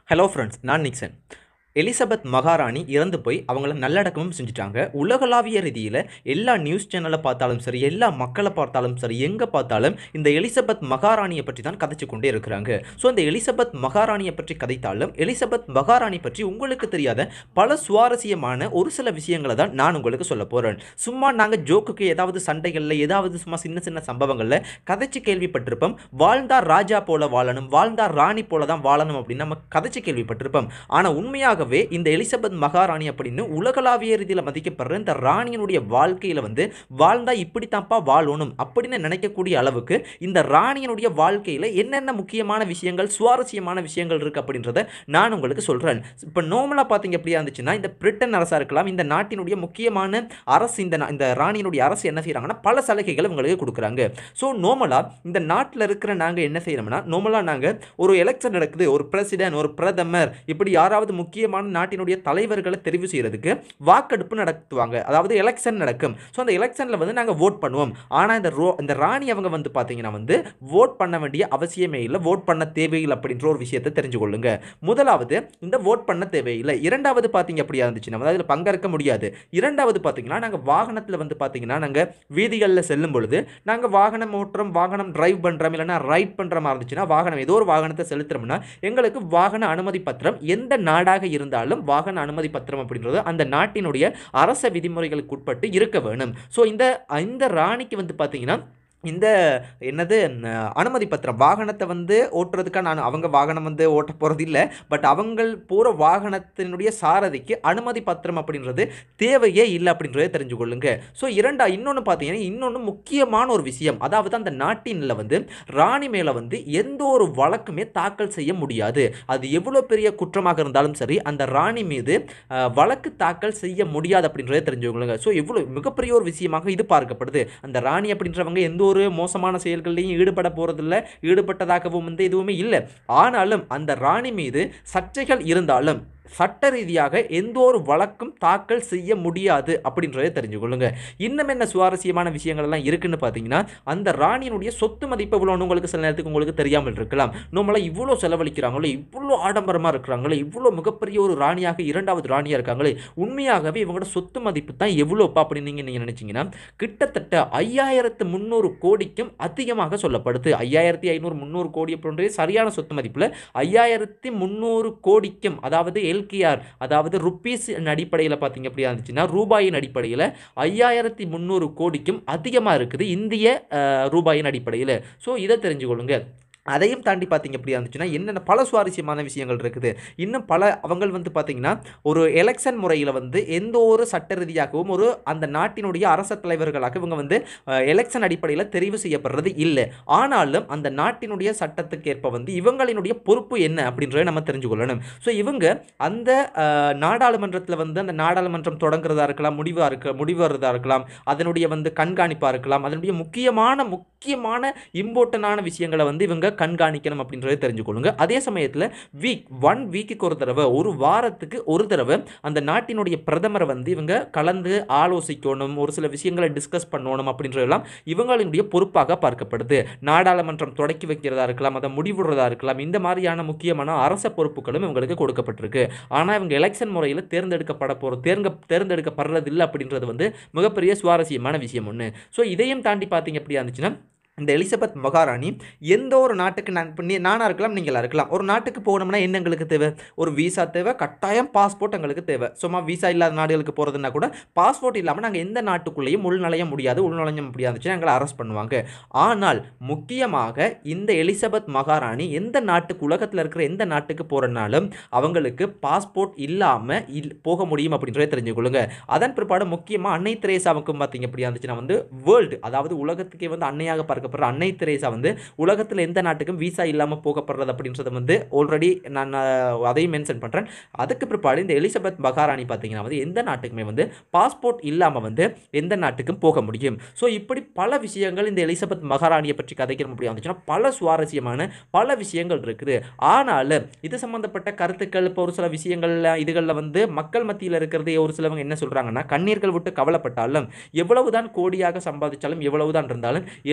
hello friends நான் Nixon Elizabeth மகாராணி இறந்து போய் அவங்கள நல்லடக்கமும் செஞ்சுட்டாங்க உலகளாவிய ரீதியில் எல்லா நியூஸ் சேனலை பார்த்தாலும் சரி எல்லா மக்களை பார்த்தாலும் சரி எங்கே பார்த்தாலும் இந்த எலிசபெத் மகாராணியை பற்றி தான் கதைச்சு கொண்டே இருக்கிறாங்க ஸோ இந்த எலிசபெத் மகாராணியை பற்றி கதைத்தாலும் எலிசபெத் மகாராணி பற்றி உங்களுக்கு தெரியாத பல சுவாரஸ்யமான ஒரு சில விஷயங்களை தான் நான் உங்களுக்கு சொல்ல போகிறேன் சும்மா நாங்கள் ஜோக்குக்கு ஏதாவது சண்டைகளில் ஏதாவது சும்மா சின்ன சின்ன சம்பவங்களில் கதைச்சு கேள்விப்பட்டிருப்போம் வாழ்ந்தார் ராஜா போல வாழணும் வாழ்ந்தார் ராணி போல தான் வாழணும் அப்படின்னு நம்ம கதைச்சு கேள்விப்பட்டிருப்போம் ஆனால் உண்மையாகவே இந்த எலிசபெத் மகாராணி அப்படின்னு உலகளாவிய ரீதியில் மதிக்கப்படுற இந்த ராணியினுடைய வாழ்க்கையில் வந்து வாழ்ந்தா இப்படித்தான்ப்பா வாழணும் அப்படின்னு நினைக்கக்கூடிய அளவுக்கு இந்த ராணியினுடைய வாழ்க்கையில் என்னென்ன முக்கியமான விஷயங்கள் சுவாரஸ்யமான விஷயங்கள் இருக்குது அப்படின்றத நான் உங்களுக்கு சொல்கிறேன் இப்போ நோமலாக பார்த்தீங்க எப்படியா இருந்துச்சுன்னா இந்த பிரிட்டன் அரசாக இருக்கலாம் இந்த நாட்டினுடைய முக்கியமான அரசு இந்த நா- இந்த ராணியினுடைய அரசு என்ன செய்கிறாங்கன்னா பல சலுகைகளை உங்களுக்கு கொடுக்குறாங்க ஸோ நோமலாக இந்த நாட்டில் இருக்கிற நாங்கள் என்ன செய்யறோம்னா நோமலாக நாங்கள் ஒரு எலெக்ஷன் நடக்குது ஒரு பிரசிடென்ட் ஒரு பிரதமர் இப்படி யாராவது முக்கியமான நாட்டினுடைய தலைவர்களை தெரிவு செய்கிறதுக்கு வாக்கெடுப்பு நடத்துவாங்க அதாவது எலெக்ஷன் நடக்கும் ஸோ அந்த எலெக்ஷனில் வந்து நாங்கள் ஓட் பண்ணுவோம் ஆனால் இந்த ரோ இந்த ராணி அவங்க வந்து பார்த்தீங்கன்னா வந்து ஓட் பண்ண வேண்டிய அவசியமே இல்லை ஓட் பண்ண தேவையில்லை அப்படின்ற ஒரு விஷயத்தை தெரிஞ்சு கொள்ளுங்க முதலாவது இந்த ஓட் பண்ண தேவையில்லை இரண்டாவது பார்த்தீங்க அப்படியா இருந்துச்சுன்னா வந்து அதில் பங்கேற்க முடியாது இரண்டாவது பார்த்தீங்கன்னா நாங்கள் வாகனத்தில் வந்து பார்த்தீங்கன்னா நாங்கள் வீதிகளில் செல்லும் பொழுது நாங்கள் வாகனம் ஓட்டுறோம் வாகனம் டிரைவ் பண்ணுறோம் இல்லைன்னா ரைட் பண்ணுற மாதிரி இருந்துச்சுன்னா வாகனம் ஏதோ ஒரு வாகனத்தை செலுத்துறோம்னா எங்களுக்கு வாகன அனுமதி பத்திரம் எந்த நாடாக இருந்தாலும் வாகன அனுமதி பத்திரம் அப்படின்றது அந்த நாட்டினுடைய அரச விதிமுறைகளுக்கு உட்பட்டு இருக்க வேணும் ஸோ இந்த இந்த ராணிக்கு வந்து பார்த்தீங்கன்னா இந்த என்னது ந- அனுமதி பத்திரம் வாகனத்தை வந்து ஓட்டுறதுக்கான அனு- அவங்க வாகனம் வந்து ஓட்ட போகிறது இல்லை பட் அவங்கள் போகிற வாகனத்தினுடைய சாரதிக்கு அனுமதி பத்திரம் அப்படின்றது தேவையே இல்லை அப்படின்றத தெரிஞ்சு கொள்ளுங்க ஸோ இரண்டா இன்னொன்று பார்த்தீங்கன்னா இன்னொன்று முக்கியமான ஒரு விஷயம் அதாவது அந்த நாட்டினில் வந்து ராணி மேலே வந்து எந்த ஒரு வழக்குமே தாக்கல் செய்ய முடியாது அது எவ்வளோ பெரிய குற்றமாக இருந்தாலும் சரி அந்த ராணி மீது அஹ், வழக்கு தாக்கல் செய்ய முடியாது அப்படின்றத தெரிஞ்சுக்கொள்ளுங்க ஸோ எவ்வளோ மிகப்பெரிய ஒரு விஷயமாக இது பார்க்கப்படுது அந்த ராணி அப்படின்றவங்க எந்த ஒரு மோசமான செயல்கள்லையும் ஈடுபட போகிறதில்ல ஈடுபட்டதாகவும் வந்து எதுவுமே இல்லை ஆனாலும் அந்த ராணி மீது சர்ச்சைகள் இருந்தாலும் சட்ட ரீதியாக எந்த ஒரு வழக்கும் தாக்கல் செய்ய முடியாது அப்படின்றத தெரிஞ்சுக்கொள்ளுங்க இன்னும் என்ன சுவாரஸ்யமான விஷயங்கள் எல்லாம் இருக்குன்னு பார்த்தீங்கன்னா அந்த ராணியினுடைய சொத்து மதிப்பு இவ்வளோன்னு உங்களுக்கு சில நேரத்துக்கு உங்களுக்கு தெரியாமல் இருக்கலாம் நம்மளாம் இவ்வளோ செலவழிக்கிறாங்களே இவ்வளோ ஆடம்பரமாக இருக்கிறாங்களே இவ்வளோ மிகப்பெரிய ஒரு ராணியாக இரண்டாவது ராணியாக இருக்காங்களே உண்மையாகவே இவங்களோட சொத்து மதிப்பு தான் எவ்வளோப்பா அப்படின்னு நீங்கள் நீங்கள் நினச்சிங்கன்னா கிட்டத்தட்ட ஐயாயிரத்து முந்நூறு கோடிக்கும் அதிகமாக சொல்லப்படுது ஐயாயிரத்தி ஐநூறு முந்நூறு கோடி அப்படின்றது சரியான சொத்து மதிப்பில் ஐயாயிரத்தி முந்நூறு கோடிக்கும் அதாவது எல்கிஆர் அதாவது ருப்பீஸ் அடிப்படையில் பார்த்தீங்க அப்படியா இருந்துச்சுன்னா ரூபாயின் அடிப்படையில் ஐயாயிரத்தி முந்நூறு கோடிக்கும் அதிகமாக இருக்குது இந்திய அஹ், ரூபாயின் அடிப்படையில் ஸோ இதை தெரிஞ்சுக்கொள்ளுங்க அதையும் தாண்டி பார்த்தீங்க அப்படியா இருந்துச்சுன்னா என்னென்ன பல சுவாரஸ்யமான விஷயங்கள் இருக்குது இன்னும் பல அவங்கள் வந்து பார்த்தீங்கன்னா ஒரு எலெக்ஷன் முறையில் வந்து எந்த ஒரு சட்ட ரீதியாகவும் ஒரு அந்த நாட்டினுடைய அரச தலைவர்களாக இவங்க வந்து எலெக்ஷன் அடிப்படையில் தெரிவு செய்யப்படுறது இல்லை ஆனாலும் அந்த நாட்டினுடைய சட்டத்துக்கு ஏற்ப வந்து இவங்களினுடைய பொறுப்பு என்ன அப்படின்றத நம்ம தெரிஞ்சுக்கொள்ளணும் ஸோ இவங்க அந்த அஹ், நாடாளுமன்றத்தில் வந்து அந்த நாடாளுமன்றம் தொடங்குறதா இருக்கலாம் முடிவாக இருக்க முடிவு வர்றதா இருக்கலாம் அதனுடைய வந்து கண்காணிப்பாக இருக்கலாம் அதனுடைய முக்கியமான முக்கியமான இம்பார்ட்டண்டான விஷயங்களை வந்து இவங்க கண்காணிக்கணும் அப்படின்றத தெரிஞ்சுக்கொள்ளுங்க அதே சமயத்தில் வீக் ஒன் வீக்குக்கு ஒரு தடவை ஒரு வாரத்துக்கு ஒரு தடவை அந்த நாட்டினுடைய பிரதமரை வந்து இவங்க கலந்து ஆலோசிக்கணும் ஒரு சில விஷயங்களை டிஸ்கஸ் பண்ணணும் அப்படின்றதெல்லாம் இவங்களினுடைய பொறுப்பாக பார்க்கப்படுது நாடாளுமன்றம் தொடக்கி வைக்கிறதா இருக்கலாம் அதை முடிவுறதா இருக்கலாம் இந்த மாதிரியான முக்கியமான அரச பொறுப்புகளும் இவங்களுக்கு கொடுக்கப்பட்டிருக்கு ஆனால் இவங்க எலெக்ஷன் முறையில் தேர்ந்தெடுக்கப்பட போகிற தேர்ந்த தேர்ந்தெடுக்கப்படுறது இல்லை அப்படின்றது வந்து மிகப்பெரிய சுவாரஸ்யமான விஷயம் ஒன்று ஸோ இதையும் தாண்டி பார்த்தீங்க அப்படியா இருந்துச்சுன்னா இந்த எலிசபெத் மகாராணி எந்த ஒரு நாட்டுக்கு நான் இப்போ நானாக இருக்கலாம் நீங்களா இருக்கலாம் ஒரு நாட்டுக்கு போகணும்னா என்ன எங்களுக்கு தேவை ஒரு விசா தேவை கட்டாயம் பாஸ்போர்ட் எங்களுக்கு தேவை சும்மா விசா இல்லாத நாடுகளுக்கு போகிறதுனா கூட பாஸ்போர்ட் இல்லாமல் நாங்கள் எந்த நாட்டுக்குள்ளேயும் உள்நுழைய முடியாது உள்நுழைய முடியாதுச்சுன்னா எங்களை அரெஸ்ட் பண்ணுவாங்க ஆனால் முக்கியமாக இந்த எலிசபெத் மகாராணி எந்த நாட்டுக்கு உலகத்தில் இருக்கிற எந்த நாட்டுக்கு போகிறனாலும் அவங்களுக்கு பாஸ்போர்ட் இல்லாமல் இல் போக முடியும் அப்படின்றத தெரிஞ்சுக்கொள்ளுங்க அதன் பிற்பாடு முக்கியமாக அன்னை தெரேசாவுக்கும் பார்த்தீங்க அப்படியா இருந்துச்சுன்னா வந்து வேர்ல்டு அதாவது உலகத்துக்கே வந்து அன்னையாக பார்க்கப்படுற அன்னை தெரேசா வந்து உலகத்தில் எந்த நாட்டுக்கும் விசா இல்லாமல் போகப்படுறது அப்படின்றது வந்து ஆல்ரெடி நான் அஹ், அதையும் மென்ஷன் பண்ணுறேன் அதுக்கு பிற்பாடு இந்த எலிசபெத் மகாராணி பார்த்தீங்கன்னா வந்து எந்த நாட்டுக்குமே வந்து பாஸ்போர்ட் இல்லாமல் வந்து எந்த நாட்டுக்கும் போக முடியும் ஸோ இப்படி பல விஷயங்கள் இந்த எலிசபெத் மகாராணியை பற்றி கதைக்கிற முடியும் இருந்துச்சுன்னா பல சுவாரஸ்யமான பல விஷயங்கள் இருக்குது ஆனாலும் இது சம்மந்தப்பட்ட கருத்துக்கள் இப்போ ஒரு சில விஷயங்கள்ல இதுகளில் வந்து மக்கள் மத்தியில் இருக்கிறது ஒரு சிலவங்க என்ன சொல்கிறாங்கன்னா கண்ணீர்கள் விட்டு கவலைப்பட்டாலும் எவ்வளவுதான் கோடியாக சம்பாதிச்சாலும் எவ்வளவுதான் இருந்தாலும் எல்லாரும்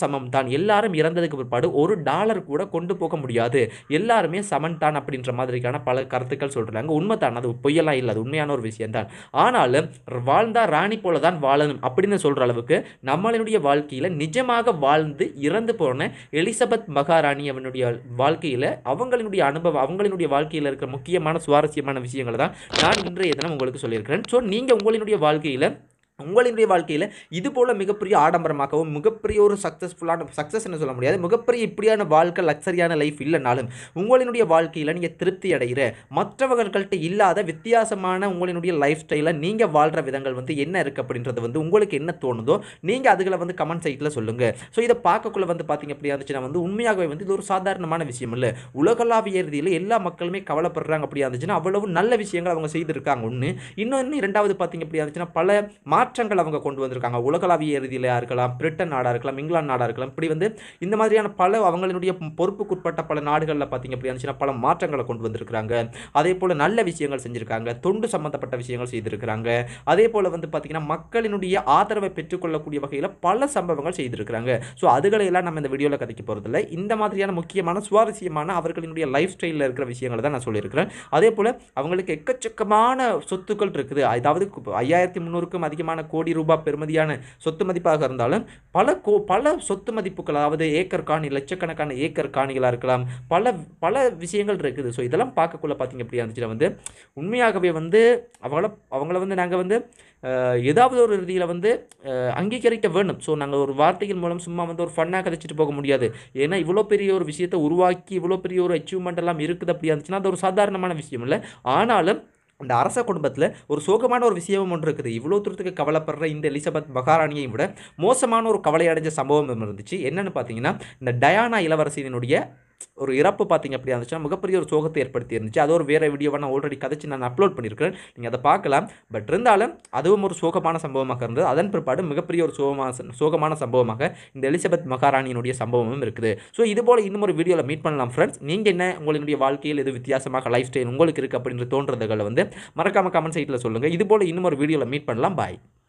சமம் தான் எல்லாரும் இறந்ததுக்கு பிற்பாடு ஒரு டாலர் கூட கொண்டு போக முடியாது எல்லாருமே சமன் தான் அப்படின்ற மாதிரியான பல கருத்துக்கள் சொல்கிறாங்க உண்மைதான் அது பொய்யெல்லாம் இல்லை அது உண்மையான ஒரு விஷயம்தான் ஆனாலும் வாழ்ந்தா ராணி போல தான் வாழணும் அப்படின்னு சொல்கிற அளவுக்கு நம்மளுடைய வாழ்க்கையில் நிஜமாக வாழ்ந்து இறந்து போன எலிசபெத் மகாராணி அவனுடைய வாழ்க்கையில் அவங்களினுடைய அனுபவம் அவங்களினுடைய வாழ்க்கையில் இருக்கிற முக்கியமான சுவாரஸ்யமான விஷயங்களை தான் நான் இன்றைய தினம் உங்களுக்கு சொல்லியிருக்கிறேன் ஸோ நீங்கள் உங்களினுடைய வாழ்க்கையில் உங்களினுடைய வாழ்க்கையில் இது போல் மிகப்பெரிய ஆடம்பரமாகவும் மிகப்பெரிய ஒரு சக்ஸஸ்ஃபுல்லான சக்ஸஸ் என்ன சொல்ல முடியாது மிகப்பெரிய இப்படியான வாழ்க்கை லக்ஸரியான லைஃப் இல்லைனாலும் உங்களினுடைய வாழ்க்கையில் நீங்கள் திருப்தி அடைகிற மற்றவர்கள்ட்ட இல்லாத வித்தியாசமான உங்களினுடைய லைஃப் ஸ்டைலை நீங்கள் வாழ்கிற விதங்கள் வந்து என்ன இருக்குது அப்படின்றது வந்து உங்களுக்கு என்ன தோணுதோ நீங்கள் அதுகளை வந்து கமெண்ட் சைட்டில் சொல்லுங்கள் ஸோ இதை பார்க்கக்குள்ள வந்து பார்த்தீங்க அப்படியா இருந்துச்சுன்னா வந்து உண்மையாகவே வந்து இது ஒரு சாதாரணமான விஷயம் இல்லை உலகளாவிய ரீதியில் எல்லா மக்களுமே கவலைப்படுறாங்க அப்படியா இருந்துச்சுன்னா அவ்வளவு நல்ல விஷயங்கள் அவங்க செய்திருக்காங்க ஒன்று இன்னொன்று இரண்டாவது பார்த்தீங்க அப்படியா இருந்துச்சுன்னா பல மாற்றங்கள் அவங்க கொண்டு வந்திருக்காங்க உலகளாவிய ரீதியிலாக இருக்கலாம் பிரிட்டன் நாடாக இருக்கலாம் இங்கிலாந்து நாடாக இருக்கலாம் இப்படி வந்து இந்த மாதிரியான பல அவங்களுடைய பொறுப்புக்குட்பட்ட பல நாடுகளில் பார்த்தீங்க அப்படி இருந்துச்சுன்னா பல மாற்றங்களை கொண்டு வந்திருக்கிறாங்க அதே போல் நல்ல விஷயங்கள் செஞ்சுருக்காங்க தொண்டு சம்மந்தப்பட்ட விஷயங்கள் செய்திருக்கிறாங்க அதே போல் வந்து பார்த்திங்கன்னா மக்களினுடைய ஆதரவை பெற்றுக்கொள்ளக்கூடிய வகையில் பல சம்பவங்கள் செய்திருக்கிறாங்க ஸோ அதுகளை எல்லாம் நம்ம இந்த வீடியோவில் கதைக்க போகிறதில்ல இந்த மாதிரியான முக்கியமான சுவாரஸ்யமான அவர்களினுடைய லைஃப் ஸ்டைலில் இருக்கிற விஷயங்களை தான் நான் சொல்லியிருக்கிறேன் அதே போல் அவங்களுக்கு எக்கச்சக்கமான சொத்துக்கள் இருக்குது அதாவது ஐயாயிரத்தி முந்நூறுக்கும் அதிகமான கோடி ரூபாய் பெறுமதியான சொத்து மதிப்பாக இருந்தாலும் பல கோ பல சொத்து மதிப்புகள் அதாவது ஏக்கர் காணி லட்சக்கணக்கான ஏக்கர் காணிகளாக இருக்கலாம் பல பல விஷயங்கள் இருக்குது ஸோ இதெல்லாம் பார்க்கக்குள்ள பார்த்தீங்க அப்படி இருந்துச்சுன்னா வந்து உண்மையாகவே வந்து அவங்கள அவங்கள வந்து நாங்கள் வந்து அஹ், ஏதாவது ஒரு ரீதியில் வந்து அஹ், அங்கீகரிக்க வேணும் ஸோ நாங்கள் ஒரு வார்த்தைகள் மூலம் சும்மா வந்து ஒரு ஃபன்னாக கதைச்சிட்டு போக முடியாது ஏன்னா இவ்வளோ பெரிய ஒரு விஷயத்தை உருவாக்கி இவ்வளோ பெரிய ஒரு அச்சீவ்மெண்ட் எல்லாம் இருக்குது அப்படி இருந்துச்சுன்னா அது ஒரு சாதாரணமான விஷயம் இல்லை ஆனாலும் அந்த அரச குடும்பத்தில் ஒரு சோகமான ஒரு விஷயமும் ஒன்று இருக்குது இவ்வளோ தூரத்துக்கு கவலைப்படுற இந்த எலிசபெத் மகாராணியை விட மோசமான ஒரு கவலை அடைஞ்ச சம்பவம் இருந்துச்சு என்னன்னு பார்த்தீங்கன்னா இந்த டயானா இளவரசியினுடைய ஒரு இறப்பு பார்த்தீங்க அப்படி இருந்துச்சுன்னா மிகப்பெரிய ஒரு சோகத்தை ஏற்படுத்தி இருந்துச்சு அது ஒரு வேறு வீடியோவை நான் ஆல்ரெடி கதைச்சு நான் அப்லோட் பண்ணியிருக்கிறேன் நீங்கள் அதை பார்க்கலாம் பட் இருந்தாலும் அதுவும் ஒரு சோகமான சம்பவமாக இருந்தது அதன் பிற்பாடு மிகப்பெரிய ஒரு சோகமான சோகமான சம்பவமாக இந்த எலிசபெத் மகாராணியினுடைய சம்பவமும் இருக்குது ஸோ இது போல் இன்னும் ஒரு வீடியோவில் மீட் பண்ணலாம் ஃப்ரெண்ட்ஸ் நீங்கள் என்ன உங்களுடைய வாழ்க்கையில் எது வித்தியாசமாக லைஃப் ஸ்டைல் உங்களுக்கு இருக்குது அப்படின்ற தோன்றதுகளை வந்து மறக்காம கமெண்ட் சைட்டில் சொல்லுங்கள் இது போல் இன்னும் ஒரு வீடியோவில் மீட் பண்ணலாம் பாய்